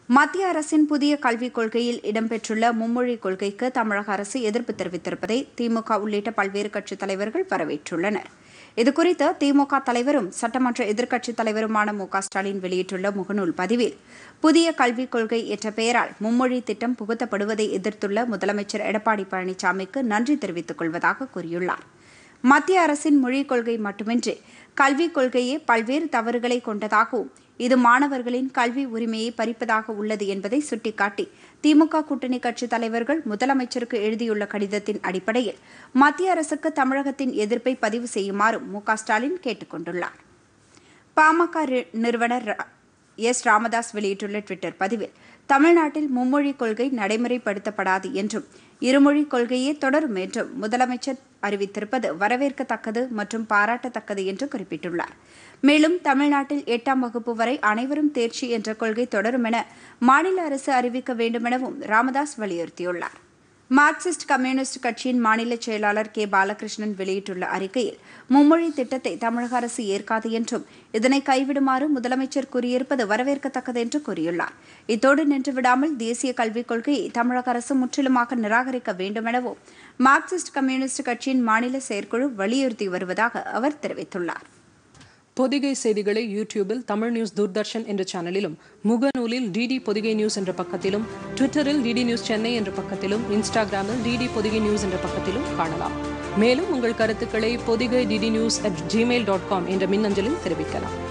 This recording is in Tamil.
மத்திய அரசின் புதிய கல்விக் கொள்கையில் இடம்பெற்றுள்ள மும்மொழி கொள்கைக்கு தமிழக அரசு எதிர்ப்பு தெரிவித்திருப்பதை திமுக உள்ளிட்ட பல்வேறு கட்சித் தலைவர்கள் வரவேற்றுள்ளனர் இதுகுறித்து திமுக தலைவரும் சட்டமன்ற எதிர்க்கட்சித் தலைவருமான மு க ஸ்டாலின் வெளியிட்டுள்ள முகநூல் பதிவில் புதிய கல்விக் கொள்கை என்ற பெயரால் மும்மொழி திட்டம் புகுத்தப்படுவதை எதிர்த்துள்ள முதலமைச்சர் எடப்பாடி பழனிசாமிக்கு நன்றி தெரிவித்துக் கொள்வதாக கூறியுள்ளார் மத்திய அரசின் மொழிக் கொள்கை மட்டுமின்றி கல்விக் கொள்கையே பல்வேறு தவறுகளை கொண்டதாகவும் இது மாணவர்களின் கல்வி உரிமையை பறிப்பதாக உள்ளது என்பதை சுட்டிக்காட்டி திமுக கூட்டணி கட்சித் தலைவர்கள் முதலமைச்சருக்கு எழுதியுள்ள கடிதத்தின் அடிப்படையில் மத்திய அரசுக்கு தமிழகத்தின் எதிர்ப்பை பதிவு செய்யுமாறும் மு க ஸ்டாலின் கேட்டுக் கொண்டுள்ளார் பாமக ரி- நிறுவனர் ரா- எஸ் ராமதாஸ் வெளியிட்டுள்ள ட்விட்டர் பதிவில் தமிழ்நாட்டில் மும்மொழி கொள்கை நடைமுறைப்படுத்தப்படாது என்றும் இருமொழி கொள்கையே தொடரும் என்றும் முதலமைச்சர் அறிவித்திருப்பது வரவேற்கத்தக்கது மற்றும் பாராட்டத்தக்கது என்று குறிப்பிட்டுள்ளார் மேலும் தமிழ்நாட்டில் எட்டாம் வகுப்பு வரை அனைவரும் தேர்ச்சி என்ற கொள்கை தொடரும் என மாநில அரசு அறிவிக்க வேண்டுமெனவும் ராமதாஸ் வலியுறுத்தியுள்ளார் மார்க்சிஸ்ட் கம்யூனிஸ்ட் கட்சியின் மாநில செயலாளர் கே பாலகிருஷ்ணன் வெளியிட்டுள்ள அறிக்கையில் மும்மொழி திட்டத்தை தமிழக அரசு ஏற்காது என்றும் இதனை கைவிடுமாறு முதலமைச்சர் கூறியிருப்பது வரவேற்கத்தக்கது என்று கூறியுள்ளார் இத்தோடு நின்று விடாமல் தேசிய கல்விக் கொள்கையை தமிழக அரசு முற்றிலுமாக நிராகரிக்க வேண்டுமெனவும் மார்க்சிஸ்ட் கம்யூனிஸ்ட் கட்சியின் மாநில செயற்குழு வலியுறுத்தி வருவதாக அவர் தெரிவித்துள்ளார் பொதிகை செய்திகளை யூடியூபில் தமிழ் நியூஸ் தூர்தர்ஷன் என்ற சேனலிலும் முகநூலில் டிடி பொதிகை நியூஸ் என்ற பக்கத்திலும் ட்விட்டரில் டிடி நியூஸ் சென்னை என்ற பக்கத்திலும் இன்ஸ்டாகிராமில் டிடி பொதிகை நியூஸ் என்ற பக்கத்திலும் காணலாம் மேலும் உங்கள் கருத்துக்களை Podhigai DD news at Gmail dot com என்ற மின்னஞ்சலில் தெரிவிக்கலாம்